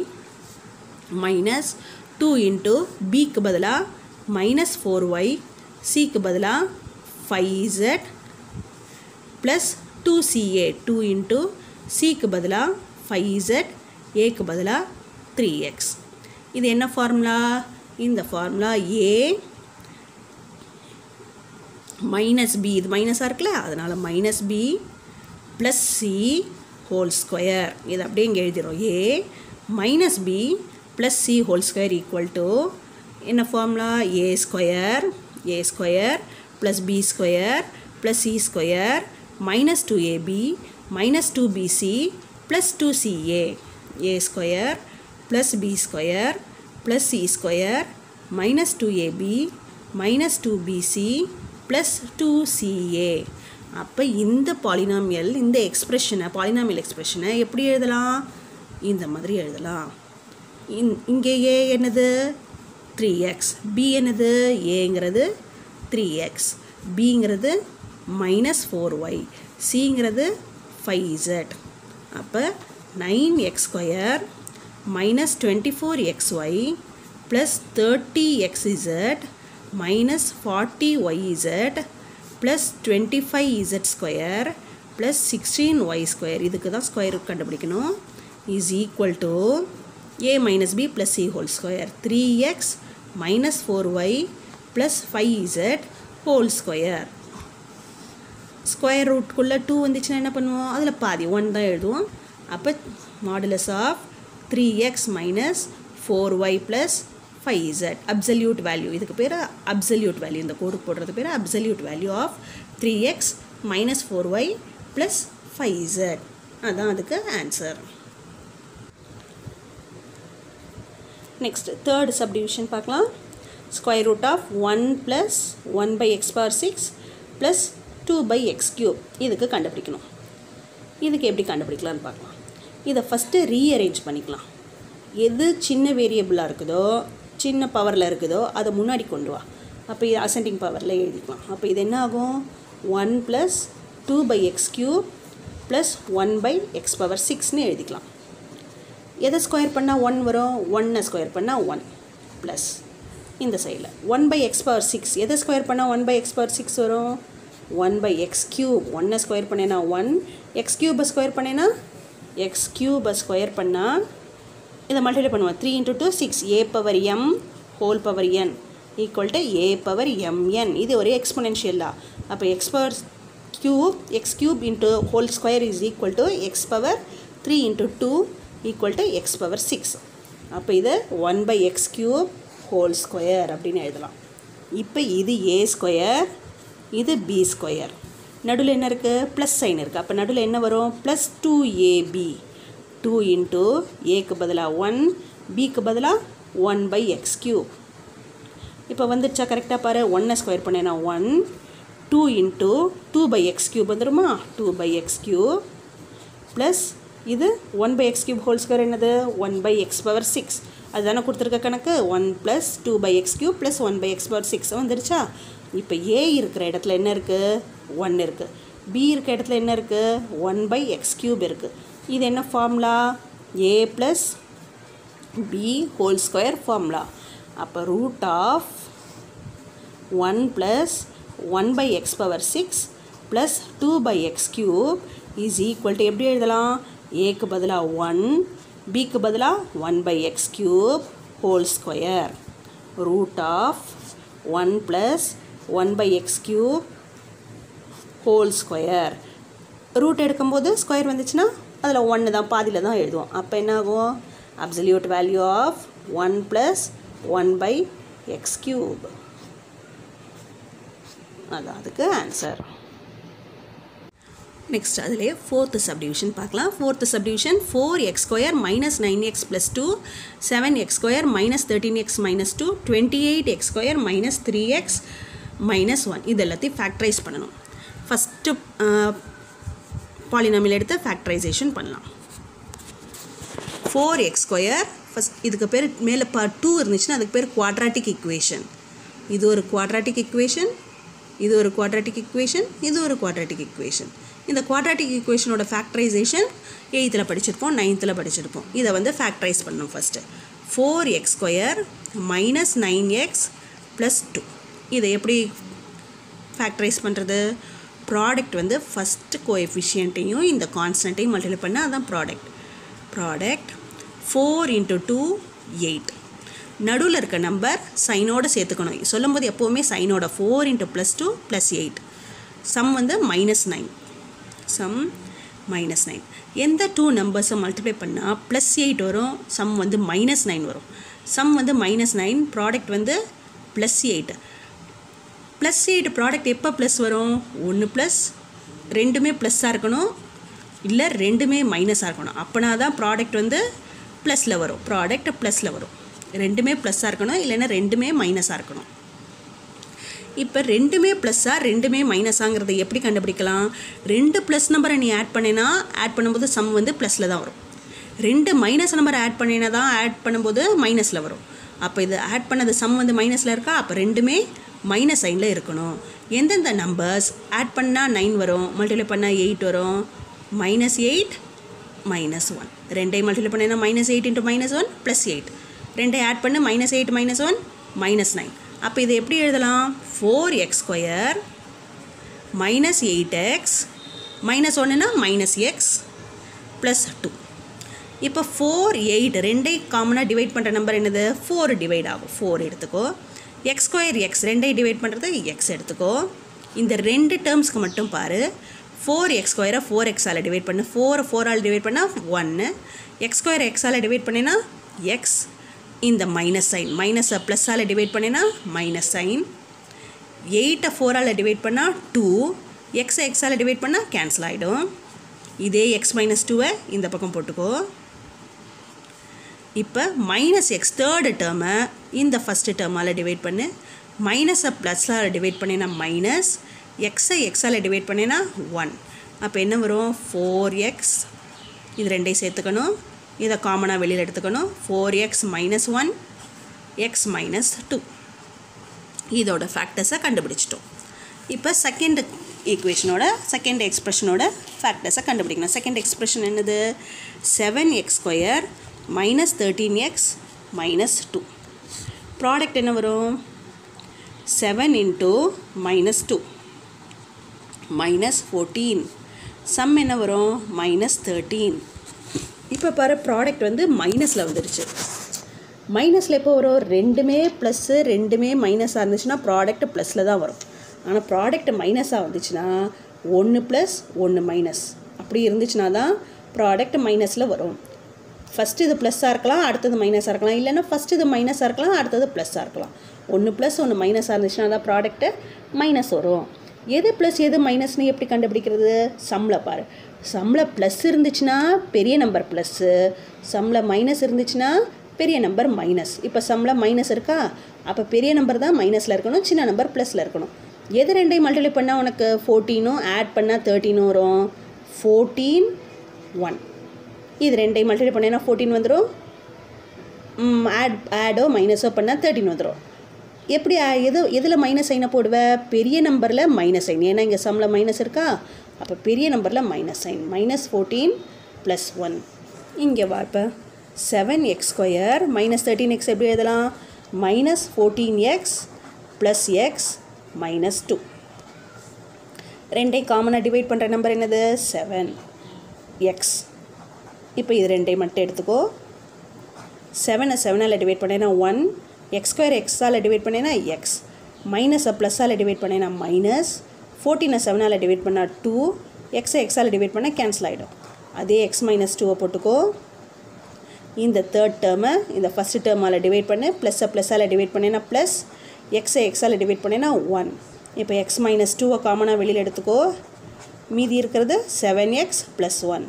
Speaker 1: minus two into பிக்கு பதிலாக மைனஸ் ஃபோர் ஒய் சிக்கு பதிலாக five z plus two c a two into சிக்கு பதிலாக ஃபைவ் இசட் ஏக்கு பதிலாக த்ரீ எக்ஸ் இது என்ன ஃபார்முலா இந்த ஃபார்முலா ஏ மைனஸ் பி இது மைனஸாக இருக்குல்ல அதனால் minus b plus c whole square இது அப்படியே இங்கே எழுதிடும் a minus b plus c whole square equal to என்ன formula a square a square plus b square plus c square minus two a b minus two b c plus two c a a square plus b square plus c square minus two a b minus two b c plus two c a அப்போ இந்த polynomial இந்த எக்ஸ்ப்ரெஷனை polynomial எக்ஸ்ப்ரெஷனை எப்படி எழுதலாம் இந்த மாதிரி எழுதலாம் இன் இங்கே ஏ என்னது த்ரீ எக்ஸ் பி என்னது ஏங்கிறது த்ரீ எக்ஸ் பிங்கிறது மைனஸ் ஃபோர் ஒய் சிங்கிறது ஃபைவ் இசட் அப்போ nine x square minus twenty four x y plus thirty x z minus forty y z plus twenty five z square plus sixteen y square இதுக்கு தான் square கண்டுபிடிக்கணும் is equal to a minus b plus c whole square three x minus four y plus five z whole square square ரூட்குள்ளே two வந்துச்சுன்னா என்ன பண்ணுவோம் அதில் பாதி one தான் எழுதுவோம் அப்போ modulus of three x minus four y plus five z absolute value இதுக்கு பேர் அப்சல்யூட் வேல்யூ இந்த கோடு போடுறது பேர் absolute value of three x minus four y plus five z அதான் அதுக்கு ஆன்சர் நெக்ஸ்ட் தேர்ட் சப்டிவிஷன் பார்க்கலாம் square root of one plus one by x power six plus two by x cube இதுக்கு கண்டுபிடிக்கணும் இதுக்கு எப்படி கண்டுபிடிக்கலான்னு பார்க்கலாம் இதை ஃபஸ்ட்டு ரீஅரேஞ்ச் பண்ணிக்கலாம் எது சின்ன வேரியபிளாக இருக்குதோ சின்ன பவரில் இருக்குதோ அதை முன்னாடி கொண்டு வா அப்போ இது அசெண்டிங் பவரில் எழுதிக்கலாம் அப்போ இது என்ன ஆகும் one plus two by x cube plus one by x power சிக்ஸ்னு எழுதிக்கலாம் எதை ஸ்கொயர் பண்ணால் ஒன் வரும் ஒன்னை ஸ்கொயர் பண்ணால் ஒன் ப்ளஸ் இந்த சைடில் one by x power six எதை ஸ்கொயர் பண்ணால் one by x power six வரும் ஒன் பை எக்ஸ் கியூப் ஒன்னை ஸ்கொயர் பண்ணேன்னா ஒன் எக்ஸ் கியூபை ஸ்கொயர் பண்ணேன்னா எக்ஸ் கியூபை ஸ்கொயர் பண்ணால் இதை மல்டிப்ளை பண்ணுவோம் three into two six a power m whole power n equal to a power m n இது ஒரு எக்ஸ்பொனென்ஷியல் தான் அப்போ x power cube x cube into whole square is equal to x power three into two equal to x power six அப்போ இது one by x cube whole square அப்படின்னு எழுதலாம் இப்போ இது ஏ ஸ்கொயர் இது பி ஸ்கொயர் நடுவில் என்ன இருக்குது ப்ளஸ் சைன் இருக்குது அப்போ நடுவில் என்ன வரும் plus two a b two into ஏக்கு பதிலாக ஒன் பிக்கு பதிலாக ஒன் பை எக்ஸ் கியூப் இப்போ வந்துடுச்சா கரெக்டாக பாரு ஒன்னை ஸ்கொயர் பண்ணேன்னா one two into two by x cube வந்துடுமா two by x cube plus இது one by x cube whole square என்னது one by x power six அதுதானே கொடுத்துருக்க கணக்கு one plus two by x cube plus one by x power six வந்துருச்சா இப்போ ஏ இருக்கிற இடத்துல என்ன இருக்குது ஒன் இருக்குது பி இருக்க இடத்துல என்ன இருக்குது ஒன் பை எக்ஸ் கியூப் இருக்குது இது என்ன formula a plus b whole square formula அப்போ root of one plus one by x power six plus two by x cube is equal to எப்படி எழுதலாம் ஏக்கு பதிலாக ஒன் பிக்கு பதிலாக one by x cube whole square root of one plus one by x cube whole square root எடுக்கும்போது square வந்துச்சுன்னா அதில் ஒன்று தான் பாதியில் தான் எழுதுவோம் அப்போ என்ன ஆகும் absolute value of one plus one by x cube அதான் அதுக்கு ஆன்சர் நெக்ஸ்ட் அதிலே ஃபோர்த்து சப்டிவிஷன் பார்க்கலாம் fourth subdivision four x square minus nine x plus two seven x square minus thirteen x minus two twenty eight x square minus three x minus one இது எல்லாத்தையும் factorise பண்ணணும் first பாலினாமில் எடுத்து factorisation பண்ணலாம் four x square first இதுக்கு பேர் மேலே பா two இருந்துச்சுன்னா அதுக்கு பேர் குவாட்ராட்டிக் இக்குவேஷன் இது ஒரு குவாட்ராட்டிக் இக்குவேஷன் இது ஒரு குவாட்ராட்டிக் இக்குவேஷன் இது ஒரு குவாட்ராட்டிக் இக்குவேஷன் இந்த குவாட்ராட்டிக் இக்குவேஷனோட ஃபேக்டரைசேஷன் எயித்தில் படிச்சிருப்போம் நைன்த்தில் படிச்சிருப்போம் இதை வந்து ஃபேக்டரைஸ் பண்ணணும் first four x square minus nine x plus two இதை எப்படி ஃபேக்டரைஸ் பண்ணுறது ப்ராடக்ட் வந்து ஃபஸ்ட்டு கோஎஃபிஷியன்ட்டையும் இந்த கான்ஸ்டன்ட்டையும் மல்டிப்ளை பண்ணால் அதான் product product four into two eight நடுவில் இருக்க நம்பர் சைனோட சேர்த்துக்கணும் சொல்லும்போது எப்போவுமே சைனோட four into plus two plus eight sum வந்து minus nine sum minus nine எந்த டூ நம்பர்ஸை மல்டிப்ளை பண்ணால் ப்ளஸ் எயிட் வரும் சம் வந்து மைனஸ் நைன் வரும் சம் வந்து மைனஸ் நைன் ப்ராடக்ட் வந்து plus eight plus eight product எப்போ ப்ளஸ் வரும் ஒன்று ப்ளஸ் ரெண்டுமே ப்ளஸ்ஸாக இருக்கணும் இல்லை ரெண்டுமே மைனஸாக இருக்கணும் அப்போனா தான் ப்ராடக்ட் வந்து ப்ளஸில் வரும் ப்ராடக்ட் ப்ளஸில் வரும் ரெண்டுமே ப்ளஸ்ஸாக இருக்கணும் இல்லைன்னா ரெண்டுமே மைனஸாக இருக்கணும் இப்போ ரெண்டுமே ப்ளஸ்ஸாக ரெண்டுமே மைனஸாங்கிறத எப்படி கண்டுபிடிக்கலாம் ரெண்டு ப்ளஸ் நம்பரை நீ ஆட் பண்ணினா ஆட் பண்ணும்போது சம் வந்து ப்ளஸில் தான் வரும் ரெண்டு மைனஸ் நம்பரை ஆட் பண்ணினா தான் ஆட் பண்ணும்போது மைனஸில் வரும் அப்போ இது ஆட் பண்ணது சம் வந்து மைனஸில் இருக்கா அப்போ ரெண்டுமே மைனஸ் சைனில் இருக்கணும் எந்தெந்த நம்பர்ஸ் ஆட் பண்ணால் நைன் வரும் மல்டிப்ளை பண்ணால் எயிட் வரும் மைனஸ் எயிட் மைனஸ் ஒன் ரெண்டையும் மல்டிப்ளை பண்ணினா minus eight into minus one plus eight ரெண்டை ஆட் பண்ணு minus eight minus one minus nine அப்போ இதை எப்படி எழுதலாம் four x square minus eight x minus ஒன்றுனா மைனஸ் எக்ஸ் ப்ளஸ் டூ இப்போ ஃபோர் எயிட் ரெண்டை காமனாக டிவைட் பண்ணுற நம்பர் என்னது ஃபோர் டிவைட் ஆகும் ஃபோர் எடுத்துக்கோ எக்ஸ் ஸ்கொயர் எக்ஸ் ரெண்டை டிவைட் பண்ணுறது எக்ஸ் எடுத்துக்கோ இந்த ரெண்டு டேர்ம்ஸ்க்கு மட்டும் பாரு ஃபோர் எக்ஸ் ஸ்கொயரை ஃபோர் எக்ஸால் டிவைட் பண்ணு ஃபோர் ஃபோரால் டிவைட் பண்ணால் ஒன்று எக்ஸ் ஸ்கொயர் எக்ஸால் டிவைட் பண்ணினா எக்ஸ் இந்த மைனஸ் சைன் மைனஸை ப்ளஸ்ஸால் டிவைட் பண்ணினா மைனஸ் சைன் எயிட்டை ஃபோரால் டிவைட் பண்ணால் டூ எக்ஸை எக்ஸால் டிவைட் பண்ணால் கேன்சல் ஆகிடும் இதே எக்ஸ் மைனஸ் டூவை இந்த பக்கம் போட்டுக்கோ இப்போ மைனஸ் எக்ஸ் தேர்டு டேர்மை இந்த ஃபஸ்ட்டு டேர்மால் டிவைட் பண்ணு மைனஸை ப்ளஸ்ஸால் டிவைட் பண்ணினா மைனஸ் எக்ஸை எக்ஸால் டிவைட் பண்ணினா ஒன் அப்போ என்ன வரும் ஃபோர் எக்ஸ் இது ரெண்டையும் சேர்த்துக்கணும் இதை காமனாக வெளியில் எடுத்துக்கணும் four x minus one x minus two இதோட ஃபேக்டர்ஸை கண்டுபிடிச்சிட்டோம் இப்போ செகண்ட் ஈக்குவேஷனோட செகண்ட் எக்ஸ்ப்ரெஷனோட ஃபேக்டர்ஸை கண்டுபிடிக்கணும் செகண்ட் எக்ஸ்ப்ரெஷன் என்னது seven x square minus thirteen x minus two product என்ன வரும் seven into minus two minus fourteen sum என்ன வரும் மைனஸ் தேர்ட்டீன் இப்போ பாரு ப்ராடக்ட் வந்து மைனஸில் வந்துடுச்சு மைனஸில் எப்போ வரும் ரெண்டுமே ப்ளஸ்ஸு ரெண்டுமே மைனஸாக இருந்துச்சுன்னா ப்ராடக்ட் ப்ளஸில் தான் வரும் ஆனால் ப்ராடக்ட் மைனஸாக வந்துச்சுன்னா ஒன்று ப்ளஸ் ஒன்று மைனஸ் அப்படி இருந்துச்சுன்னா தான் ப்ராடக்ட் மைனஸில் வரும் ஃபஸ்ட்டு இது ப்ளஸ்ஸாக இருக்கலாம் அடுத்தது மைனஸாக இருக்கலாம் இல்லைன்னா ஃபஸ்ட்டு இது மைனஸாக இருக்கலாம் அடுத்தது ப்ளஸ்ஸாக இருக்கலாம் ஒன்று ப்ளஸ் ஒன்று மைனஸாக இருந்துச்சுன்னா தான் ப்ராடக்ட்டு மைனஸ் வரும் எது ப்ளஸ் எது மைனஸ்னு எப்படி கண்டுபிடிக்கிறது சம்மில் பாரு சம்மில் ப்ளஸ் இருந்துச்சுன்னா பெரிய நம்பர் ப்ளஸ்ஸு சம்மில் மைனஸ் இருந்துச்சுன்னா பெரிய நம்பர் மைனஸ் இப்போ சம்மில் மைனஸ் இருக்கா அப்போ பெரிய நம்பர் தான் மைனஸில் இருக்கணும் சின்ன நம்பர் ப்ளஸில் இருக்கணும் எது ரெண்டையும் மல்டிப்ளை பண்ணால் உனக்கு ஃபோர்டீனும் ஆட் பண்ணால் தேர்ட்டீனும் வரும் ஃபோர்டீன் ஒன் இது ரெண்டையும் மல்டிப்ளை பண்ணேன்னா ஃபோர்டீன் வந்துடும் ஆட் ஆடோ மைனஸோ பண்ணால் தேர்ட்டின் வந்துடும் எப்படி ஆ- எது எதில் மைனஸ் சைனை போடுவேன் பெரிய நம்பரில் மைனஸ் சைன் ஏன்னா இங்கே சம்மில் மைனஸ் இருக்கா அப்போ பெரிய நம்பரில் minus sign minus fourteen plus one இங்கே வார்ப்ப seven x square minus thirteen x எப்படி எழுதலாம் minus fourteen x plus x minus two ரெண்டையும் காமனாக டிவைட் பண்ணுற நம்பர் என்னது செவன் எக்ஸ் இப்போ இது ரெண்டையும் மட்டும் எடுத்துக்கோ செவனை செவனால் டிவைட் பண்ணேன்னா ஒன் எக்ஸ் ஸ்கொயர் எக்ஸால் டிவைட் பண்ணேன்னா எக்ஸ் மைனஸை ப்ளஸ்ஸால் டிவைட் பண்ணேன்னா மைனஸ் ஃபோர்டீனை செவனால் டிவைட் பண்ணால் டூ எக்ஸை எக்ஸால் டிவைட் பண்ணால் கேன்சல் ஆகிடும் அதே எக்ஸ் மைனஸ் டூவை போட்டுக்கோ இந்த தேர்ட் டேர்மை இந்த ஃபஸ்ட்டு டேர்மால் டிவைட் பண்ணு ப்ளஸ்ஸை ப்ளஸ்ஸால் டிவைட் பண்ணேன்னா ப்ளஸ் எக்ஸை எக்ஸால் டிவைட் பண்ணேன்னா ஒன் இப்போ எக்ஸ் மைனஸ் டூவை காமனாக வெளியில் எடுத்துக்கோ மீதி இருக்கிறது செவன் எக்ஸ் ப்ளஸ் ஒன்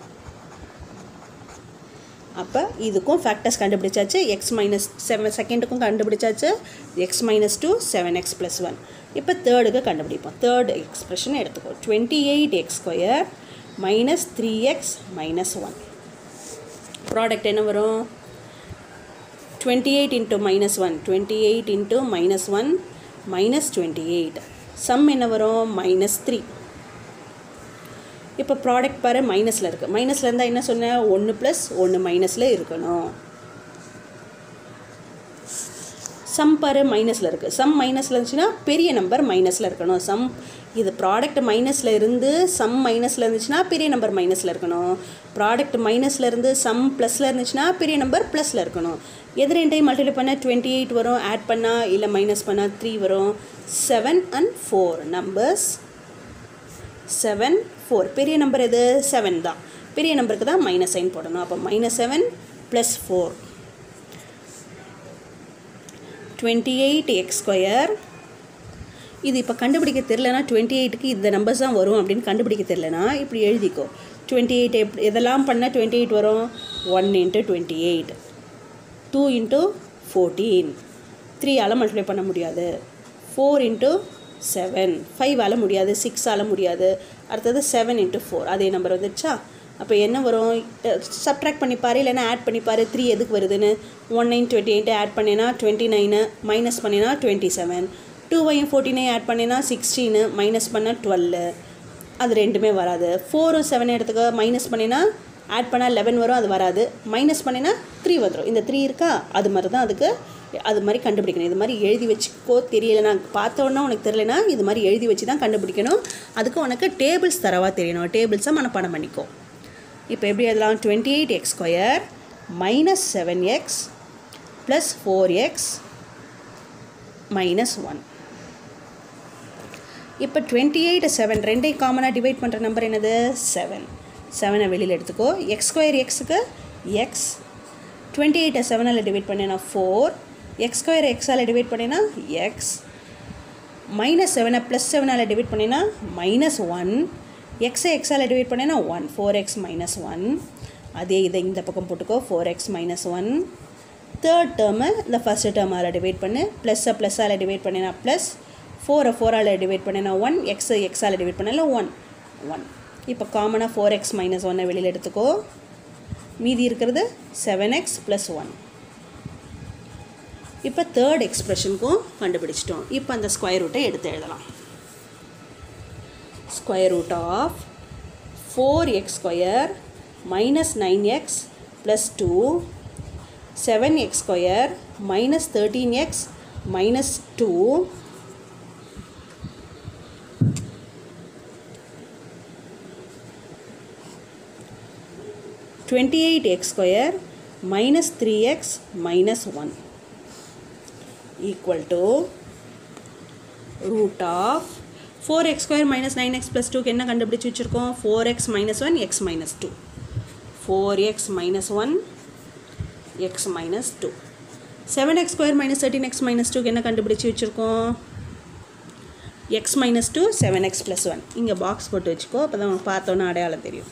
Speaker 1: அப்போ இதுக்கும் ஃபேக்டர்ஸ் கண்டுபிடிச்சாச்சு எக்ஸ் மைனஸ் செவன் செகண்டுக்கும் கண்டுபிடிச்சாச்சு x minus two seven x plus one இப்போ தேர்டுக்கு கண்டுபிடிப்போம் தேர்ட் எக்ஸ்பிரஷன் எடுத்துக்கோ twenty eight x square minus three x minus one product என்ன வரும் twenty eight into minus one twenty eight into minus one minus twenty eight sum என்ன வரும் minus three இப்போ product பாரு மைனஸில் இருக்குது மைனஸில் இருந்தால் என்ன சொன்னேன் ஒன்று ப்ளஸ் ஒன்று மைனஸில் இருக்கணும் சம் பாரு மைனஸில் இருக்குது சம் மைனஸில் இருந்துச்சுன்னா பெரிய நம்பர் மைனஸில் இருக்கணும் சம் இது ப்ராடக்ட் மைனஸில் இருந்து சம் மைனஸில் இருந்துச்சுன்னா பெரிய நம்பர் மைனஸில் இருக்கணும் ப்ராடக்ட் மைனஸில் இருந்து சம் ப்ளஸில் இருந்துச்சுன்னா பெரிய நம்பர் ப்ளஸில் இருக்கணும் எது ரெண்டையும் மல்டிப்ளை பண்ணால் டுவெண்ட்டி எயிட் வரும் ஆட் பண்ணால் இல்லை மைனஸ் பண்ணால் த்ரீ வரும் seven and four numbers seven four பெரிய நம்பர் எது செவன் தான் பெரிய நம்பருக்கு தான் மைனஸ் சைன் போடணும் அப்போ minus seven plus four twenty eight x square இது இப்போ கண்டுபிடிக்க தெரிலனா டுவெண்ட்டி எயிட்டுக்கு இந்த நம்பர்ஸ் தான் வரும் அப்படின்னு கண்டுபிடிக்க தெரிலனா இப்படி எழுதிக்கோ டுவெண்ட்டி எயிட் எப் எதெல்லாம் பண்ணால் டுவெண்ட்டி எயிட் வரும் one into twenty eight two into fourteen த்ரீயால் மல்டிப்ளை பண்ண முடியாது ஃபோர் இன்ட்டு செவன் ஃபைவால் முடியாது சிக்ஸால் முடியாது அடுத்தது செவன் இன்ட்டு ஃபோர் அதே நம்பர் வந்துடுச்சா அப்போ என்ன வரும் சப்ட்ராக்ட் பண்ணிப்பாரு இல்லைன்னா ஆட் பண்ணிப்பாரு த்ரீ எதுக்கு வருதுன்னு one nine twenty eight add பண்ணினா டுவெண்ட்டி நைனு மைனஸ் பண்ணினா டுவெண்ட்டி செவன் டூவையும் ஃபோர்டீனையும் ஆட் பண்ணினா சிக்ஸ்டீனு மைனஸ் பண்ணால் டுவெல்லு அது ரெண்டுமே வராது ஃபோரும் செவன் எடுத்துக்க மைனஸ் பண்ணினா ஆட் பண்ணால் லெவன் வரும் அது வராது மைனஸ் பண்ணினா த்ரீ வந்துடும் இந்த த்ரீ இருக்கா அது மாதிரி தான் அதுக்கு அது மாதிரி கண்டுபிடிக்கணும் இது மாதிரி எழுதி வச்சுக்கோ தெரியலைனா பார்த்தோன்னா உனக்கு தெரியலனா இது மாதிரி எழுதி வச்சு தான் கண்டுபிடிக்கணும் அதுக்கு உனக்கு டேபிள்ஸ் தரவா தெரியணும் டேபிள்ஸை மனப்பாடம் பண்ணிக்கோ இப்போ எப்படி எழுதலாம் twenty eight x square minus seven x plus four x minus one இப்போ டுவெண்ட்டி எயிட் செவன் ரெண்டையும் காமனாக டிவைட் பண்ணுற நம்பர் என்னது செவன் செவனை வெளியில் எடுத்துக்கோ எக்ஸ் ஸ்கொயர் எக்ஸுக்கு எக்ஸ் டுவெண்ட்டி எயிட்டை செவனால் டிவைட் பண்ணேன்னா ஃபோர் எக்ஸ் ஸ்கொயர் எக்ஸால் டிவைட் பண்ணேன்னா எக்ஸ் மைனஸ் செவனை ப்ளஸ் செவனால் டிவைட் பண்ணேன்னா மைனஸ் ஒன் எக்ஸை எக்ஸால் டிவைட் பண்ணேன்னா one four x minus one அதே இதை இந்த பக்கம் போட்டுக்கோ four x minus one third டேர்மை இந்த ஃபஸ்ட்டு டேர்மால் டிவைட் பண்ணு ப்ளஸ்ஸை ப்ளஸ்ஸால் டிவைட் பண்ணினா ப்ளஸ் ஃபோரை ஃபோரால் டிவைட் பண்ணினா ஒன் எக்ஸை எக்ஸால் டிவைட் பண்ணல ஒன் ஒன் இப்போ காமனாக ஃபோர் எக்ஸ் மைனஸ் ஒன்னை வெளியில் எடுத்துக்கோ மீதி இருக்கிறது செவன் எக்ஸ் ப்ளஸ் ஒன் இப்போ தேர்ட் எக்ஸ்ப்ரெஷனுக்கும் கண்டுபிடிச்சிட்டோம் இப்போ அந்த ஸ்கொயர் ரூட்டை எடுத்து எழுதலாம் square root of four x square minus nine x plus two seven x square minus thirteen x minus two twenty eight x square minus three x minus one equal to root of four x square minus nine x plus டூக்கு என்ன கண்டுபிடிச்சி வச்சுருக்கோம் four x minus one x minus two four x minus one x minus two seven x square minus thirteen x minus டூக்கு என்ன கண்டுபிடிச்சி வச்சுருக்கோம் x minus two seven x plus one இங்கே box போட்டு வச்சுக்கோ அப்போ தான் பார்த்தோன்னே அடையாளம் தெரியும்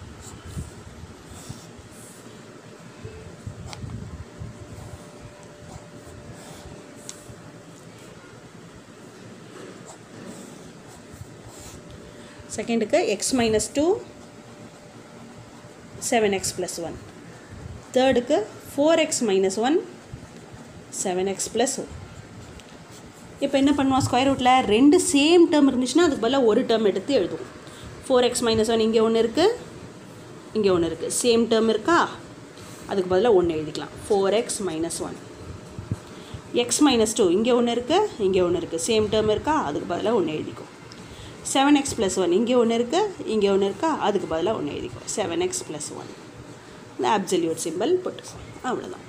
Speaker 1: செகண்டுக்கு x minus two seven x plus one தேர்டுக்கு four x minus one seven x plus one இப்போ என்ன பண்ணுவோம் ஸ்கொயர் ரூட்டில் ரெண்டு சேம் டேர்ம் இருந்துச்சுன்னா அதுக்கு பதிலாக ஒரு டேர்ம் எடுத்து எழுதுவோம் ஃபோர் எக்ஸ் மைனஸ் ஒன் இங்கே ஒன்று இருக்குது இங்கே ஒன்று இருக்குது சேம் டேர்ம் இருக்கா அதுக்கு பதிலாக ஒன்று எழுதிக்கலாம் four x minus one x minus two இங்கே ஒன்று இருக்குது இங்கே ஒன்று இருக்குது சேம் டேர்ம் இருக்கா அதுக்கு பதிலாக ஒன்று எழுதிக்கும் செவன் எக்ஸ் ப்ளஸ் ஒன் இங்கே ஒன்று இருக்குது இங்கே ஒன்று இருக்கா அதுக்கு பதிலாக ஒன்று எழுதிக்கும் செவன் எக்ஸ் ப்ளஸ் ஒன் இந்த அப்சல்யூட் சிம்பிள் போட்டுக்கோம் அவ்வளோதான்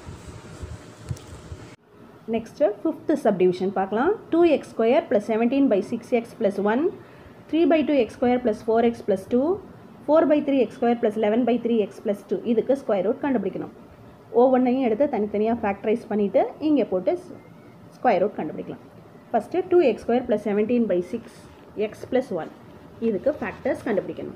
Speaker 1: நெக்ஸ்ட்டு ஃபிஃப்த்து சப்டிவிஷன் பார்க்கலாம் two x square plus seventeen by six x plus one three by two x square plus four x plus two four by three x square plus eleven by three x plus two இதுக்கு square root கண்டுபிடிக்கணும் ஒவ்வொன்றையும் எடுத்து தனித்தனியாக factorise பண்ணிவிட்டு இங்கே போட்டு square root கண்டுபிடிக்கலாம் first two x square plus seventeen by six x plus one இதுக்கு ஃபேக்டர்ஸ் கண்டுபிடிக்கணும்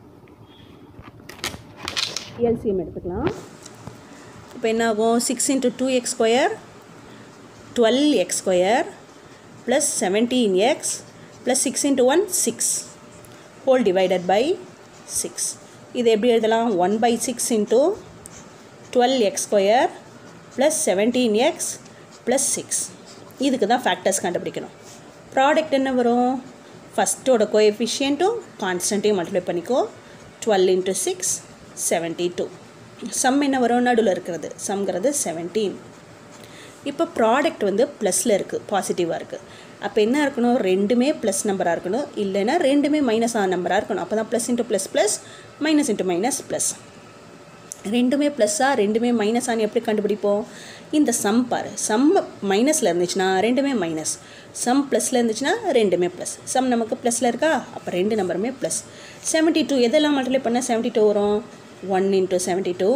Speaker 1: எல்சிஎம் எடுத்துக்கலாம் இப்போ என்ன ஆகும் six into two x square twelve x square plus seventeen x plus six into one six whole divided by six இது எப்படி எழுதலாம் one by six into twelve x square plus seventeen x plus six இதுக்கு தான் factors கண்டுபிடிக்கணும் product என்ன வரும் ஃபஸ்ட்டோட கோஎஃபிஷியன்ட்டும் கான்ஸ்டன்ட்டையும் multiply பண்ணிக்கோ twelve into six seventy two sum என்ன வரும் நடுவில் இருக்கிறது சம்ங்கிறது செவன்டீன் இப்போ ப்ராடக்ட் வந்து ப்ளஸில் இருக்குது பாசிட்டிவாக இருக்குது அப்போ என்ன இருக்கணும் ரெண்டுமே ப்ளஸ் நம்பராக இருக்கணும் இல்லைன்னா ரெண்டுமே மைனஸான நம்பராக இருக்கணும் அப்போ தான் plus into plus plus minus into minus plus ரெண்டுமே ப்ளஸ்ஸாக ரெண்டுமே மைனஸான்னு எப்படி கண்டுபிடிப்போம் இந்த சம் பாரு சம் மைனஸில் இருந்துச்சுன்னா ரெண்டுமே மைனஸ் சம் ப்ளஸில் இருந்துச்சுன்னா ரெண்டுமே ப்ளஸ் சம் நமக்கு ப்ளஸில் இருக்கா அப்போ ரெண்டு நம்பருமே ப்ளஸ் செவன்ட்டி டூ எதெல்லாம் மல்டிப்ளை பண்ணால் செவன்ட்டி டூ வரும் one into seventy two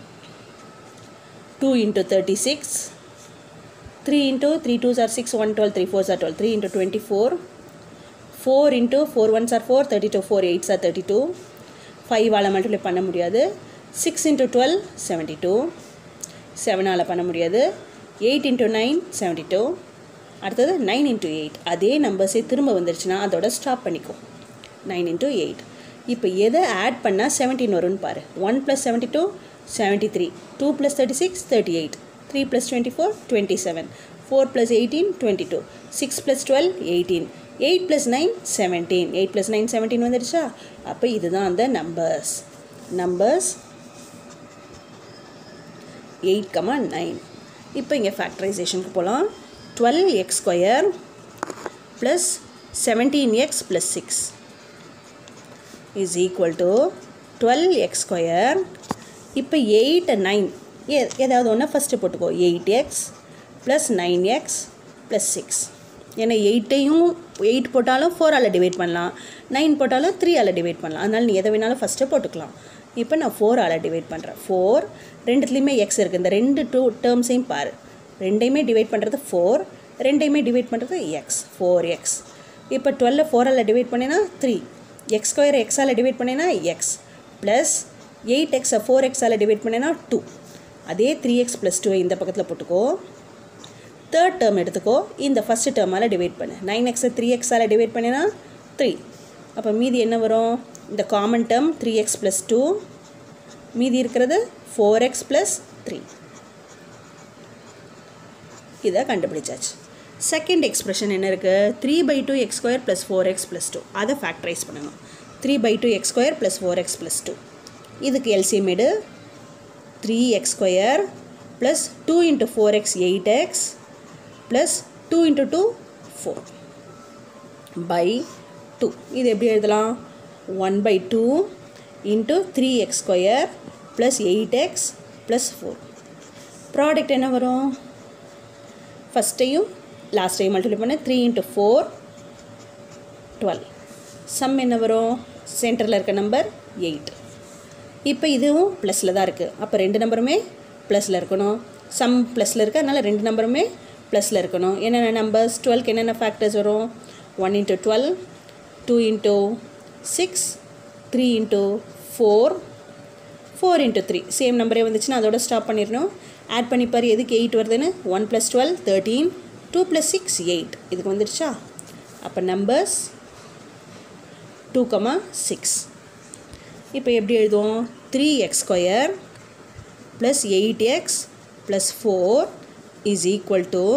Speaker 1: two into thirty six three into three twos are six one twelve three fours are twelve three into twenty four four into four ones are four thirty two four eights are thirty two ஃபைவால் multiply பண்ண முடியாது six into twelve seventy two செவனால் பண்ண முடியாது eight into nine seventy two அடுத்தது nine into eight அதே நம்பர்ஸே திரும்ப வந்துருச்சுன்னா அதோட ஸ்டாப் பண்ணிக்கும் நைன் இன்ட்டு எயிட் இப்போ எதை ஆட் பண்ணால் செவன்டீன் வரும்னு பாரு one plus seventy two seventy three two plus thirty six thirty eight three plus twenty four twenty seven four plus eighteen twenty two six plus twelve eighteen eight plus nine seventeen eight plus nine seventeen வந்துடுச்சா அப்போ இதுதான் அந்த numbers numbers eight comma nine இப்போ இங்கே ஃபேக்டரைசேஷனுக்கு போகலாம் twelve x square plus seventeen x plus six is equal to twelve x square இப்போ eight nine ஏ ஏதாவது ஒன்று ஃபஸ்ட்டு போட்டுக்கோ eight x plus nine x plus six ஏன்னா எயிட்டையும் எயிட் போட்டாலும் ஃபோரால் டிவைட் பண்ணலாம் நைன் போட்டாலும் த்ரீயால் டிவைட் பண்ணலாம் அதனால் நீ எதை வேணாலும் ஃபஸ்ட்டு போட்டுக்கலாம் இப்போ நான் ஃபோரால் டிவைட் பண்ணுறேன் ஃபோர் ரெண்டுத்துலேயுமே எக்ஸ் இருக்குது இந்த ரெண்டு டூ டேர்ம்ஸையும் பாரு ரெண்டையுமே டிவைட் பண்ணுறது ஃபோர் ரெண்டையுமே டிவைட் பண்ணுறது எக்ஸ் ஃபோர் எக்ஸ் இப்போ டுவெல்ல ஃபோரால் டிவைட் பண்ணினா த்ரீ எக்ஸ் ஸ்கொயர் எக்ஸால் டிவைட் பண்ணினா எக்ஸ் ப்ளஸ் எயிட் எக்ஸை ஃபோர் எக்ஸால் டிவைட் பண்ணினா டூ அதே த்ரீ எக்ஸ் ப்ளஸ் டூ இந்த பக்கத்தில் போட்டுக்கோ தேர்ட் டேர்ம் எடுத்துக்கோ இந்த ஃபஸ்ட்டு டேர்மால் டிவைட் பண்ணு நைன் எக்ஸை த்ரீ எக்ஸால் டிவைட் பண்ணினா த்ரீ அப்போ மீதி என்ன வரும் இந்த common term three x plus two மீதி இருக்கிறது ஃபோர் எக்ஸ் ப்ளஸ் த்ரீ இதை கண்டுபிடிச்சாச்சு செகண்ட் எக்ஸ்பிரஷன் என்ன இருக்குது three by two x square plus four x plus two அதை ஃபேக்டரைஸ் பண்ணணும் three by two x square plus four x plus two இதுக்கு LCM எடு three x square plus two into four x eight x plus two into two four by two இது எப்படி எழுதலாம் one by two into three x square plus eight x plus four product என்ன வரும் ஃபஸ்ட்டையும் லாஸ்ட்டையும் multiply பண்ண three into four twelve sum என்ன வரும் சென்டரில் இருக்க நம்பர் எயிட் இப்போ இதுவும் ப்ளஸில் தான் இருக்குது அப்போ ரெண்டு நம்பருமே ப்ளஸில் இருக்கணும் சம் ப்ளஸில் இருக்குது அதனால் ரெண்டு நம்பருமே ப்ளஸில் இருக்கணும் என்னென்ன நம்பர்ஸ் டுவெல்க்கு என்னென்ன ஃபேக்டர்ஸ் வரும் one into twelve two into six three into four four into three same நம்பரே வந்துச்சுன்னா அதோட ஸ்டாப் பண்ணிடணும் ஆட் பண்ணி பாரு எதுக்கு எயிட் வருதுன்னு one plus twelve thirteen two plus six eight இதுக்கு வந்துடுச்சா அப்போ நம்பர்ஸ் டூ கமா சிக்ஸ் இப்போ எப்படி எழுதுவோம் three x square plus eight x plus four is equal to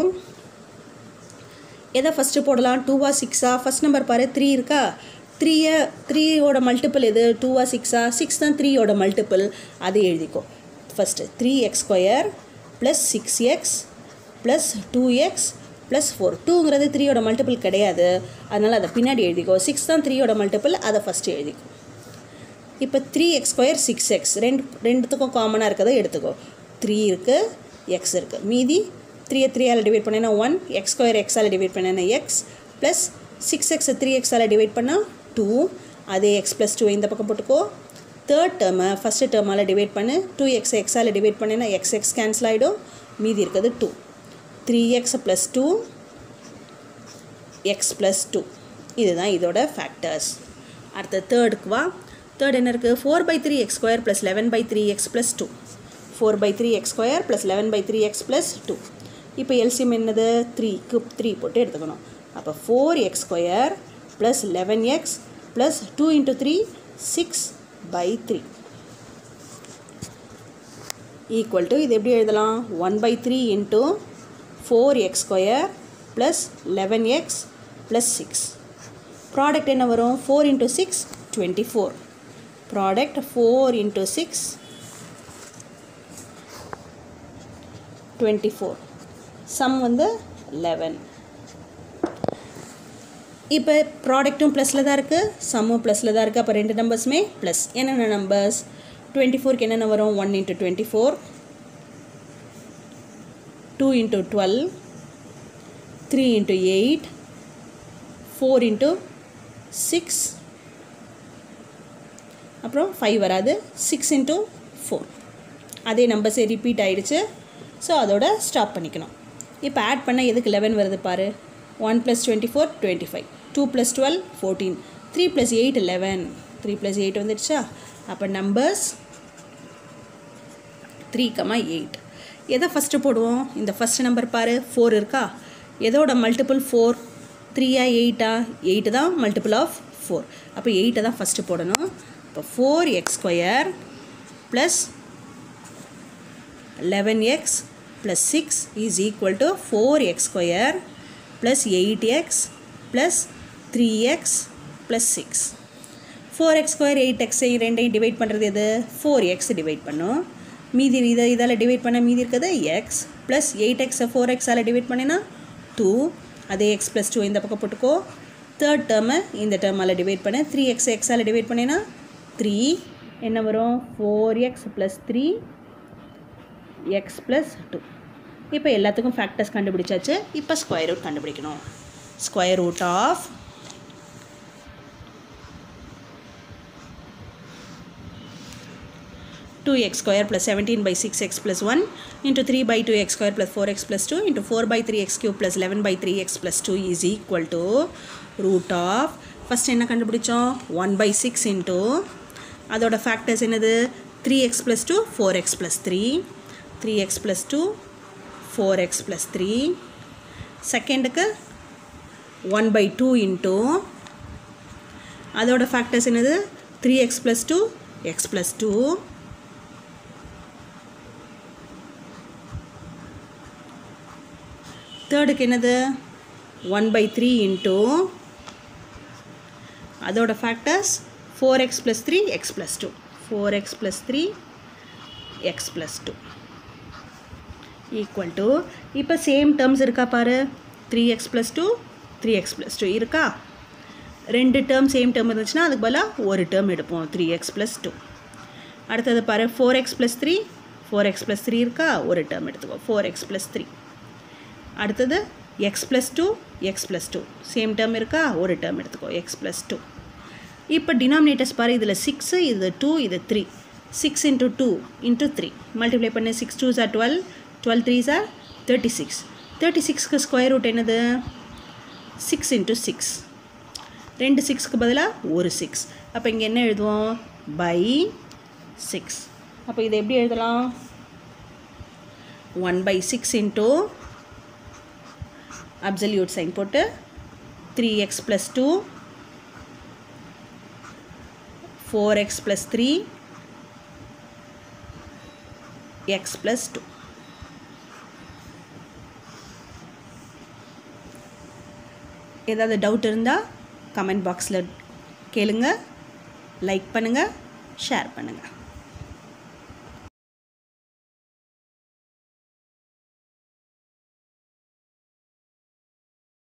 Speaker 1: எதை ஃபஸ்ட்டு போடலாம் டூவா சிக்ஸா ஃபஸ்ட் நம்பர் பாரு த்ரீ இருக்கா த்ரீயை த்ரீயோட மல்டிபிள் எது டூவா சிக்ஸா சிக்ஸ் தான் த்ரீயோட மல்டிபிள் அதை எழுதிக்கோ first three x square plus six x plus two x plus four டூங்கிறது த்ரீயோட மல்டிபிள் கிடையாது அதனால் அதை பின்னாடி எழுதிக்கோ சிக்ஸ் தான் த்ரீயோட மல்டிபிள் அதை ஃபஸ்ட்டு எழுதிக்கோ இப்போ three x square six x ரெண்டு ரெண்டுத்துக்கும் காமனாக இருக்கிறத எடுத்துக்கோ த்ரீ இருக்குது எக்ஸ் இருக்குது மீதி த்ரீயை த்ரீயால் டிவைட் பண்ணினா ஒன் எக்ஸ் ஸ்கொயர் எக்ஸால் டிவைட் பண்ணினா எக்ஸ் ப்ளஸ் சிக்ஸ் எக்ஸை த்ரீ எக்ஸால் டிவைட் பண்ணால் டூ அதே எக்ஸ் ப்ளஸ் டூ இந்த பக்கம் போட்டுக்கோ தேர்ட் டேர்மை ஃபஸ்ட்டு டேர்மால் டிவைட் பண்ணு டூ எக்ஸ் எக்ஸால் டிவைட் பண்ணினா எக்ஸ் எக்ஸ் கேன்சல் ஆகிடும் மீதி இருக்கிறது two three x plus two x plus two இதுதான் இதோட ஃபேக்டர்ஸ் அடுத்த தேர்டுக்கு வா தேர்ட் என்ன இருக்குது four by three x square plus eleven by three x plus two four by three x square plus eleven by three x plus two இப்போ LCM என்னது த்ரீக்கு த்ரீ போட்டு எடுத்துக்கணும் அப்போ four x square plus eleven x plus two into three six by three equal to இது எப்படி எழுதலாம் one by three into four x square plus eleven x plus six product என்ன வரும் four into six twenty four product four into six twenty four some வந்து eleven இப்போ ப்ராடக்ட்டும் ப்ளஸில் தான் இருக்குது சம்மும் ப்ளஸில் தான் இருக்குது அப்போ ரெண்டு நம்பர்ஸுமே ப்ளஸ் என்னென்ன நம்பர்ஸ் டுவெண்ட்டி ஃபோருக்கு என்னென்ன வரும் one into twenty four two into twelve three into eight four into six அப்புறம் ஃபைவ் வராது சிக்ஸ் இன்ட்டு ஃபோர் அதே நம்பர்ஸே ரிப்பீட் ஆகிடுச்சு ஸோ அதோட ஸ்டாப் பண்ணிக்கணும் இப்போ ஆட் பண்ண எதுக்கு லெவன் வருது பாரு one plus twenty four twenty five two plus twelve fourteen three plus eight eleven three plus eight வந்துடுச்சா அப்போ நம்பர்ஸ் த்ரீ கமா எயிட் எதை ஃபஸ்ட்டு போடுவோம் இந்த ஃபஸ்ட்டு நம்பர் பாரு ஃபோர் இருக்கா எதோட மல்டிபிள் ஃபோர் த்ரீயா எயிட்டா எயிட்டு தான் மல்டிபிள் ஆஃப் ஃபோர் அப்போ எயிட்டை தான் ஃபஸ்ட்டு போடணும் இப்போ four x square plus eleven x plus six is equal to four x square plus eight x plus three x plus six four x square eight எக்ஸை ரெண்டையும் டிவைட் பண்ணுறது எது four X divide பண்ணும் மீதி இதை இதால் டிவைட் பண்ண மீதி இருக்கிறது எக்ஸ் ப்ளஸ் எயிட் எக்ஸை ஃபோர் எக்ஸால் டிவைட் பண்ணினா டூ அதே எக்ஸ் ப்ளஸ் டூ இந்த பக்கம் போட்டுக்கோ தேர்ட் டேர்மை இந்த டேர்மால் டிவைட் பண்ண த்ரீ எக்ஸ் எக்ஸால் டிவைட் பண்ணினா த்ரீ என்ன வரும் four x plus three x plus two இப்போ எல்லாத்துக்கும் ஃபேக்டர்ஸ் கண்டுபிடிச்சாச்சு இப்போ ஸ்கொயர் ரூட் கண்டுபிடிக்கணும் square root of two x square plus seventeen by six x plus one into three by two x square plus four x plus two into four by three x cube plus eleven by three x plus two is equal to root of first என்ன கண்டுபிடிச்சோம் one by six into அதோட factors என்னது three x plus two four x plus three three x plus two four x plus three செகண்டுக்கு one by two into அதோட factors என்னது three x plus two x plus two தேர்டுக்கு என்னது one by three into அதோட factors four x plus three x plus two four x plus three x plus two equal to இப்போ same terms இருக்கா பாரு three x plus two three x plus two இருக்கா ரெண்டு term same term இருந்துச்சுன்னா அதுக்கு பதிலாக ஒரு டேர்ம் எடுப்போம் த்ரீ எக்ஸ் ப்ளஸ் டூ அடுத்தது பாரு four x plus three four x plus three இருக்கா ஒரு டேர்ம் எடுத்துக்கோ ஃபோர் எக்ஸ் ப்ளஸ் த்ரீ அடுத்தது x plus two x plus two same term இருக்கா ஒரு டேர்ம் எடுத்துக்கோ எக்ஸ் ப்ளஸ் டூ இப்போ டினாமினேட்டர்ஸ் பாரு இதில் சிக்ஸு இது டூ இது three six into two into three multiply பண்ணு six two are twelve twelve three are thirty six thirty six square root என்னது சிக்ஸ் இன்ட்டு சிக்ஸ் ரெண்டு சிக்ஸ்க்கு பதிலாக ஒரு சிக்ஸ் அப்போ இங்கே என்ன எழுதுவோம் பை சிக்ஸ் அப்போ இதை எப்படி எழுதலாம் one by six into absolute sign போட்டு three x plus two four x plus three x plus two ஏதாவது டவுட் இருந்தால் கமெண்ட் பாக்ஸில் கேளுங்க லைக் பண்ணுங்கள் ஷேர் பண்ணுங்கள்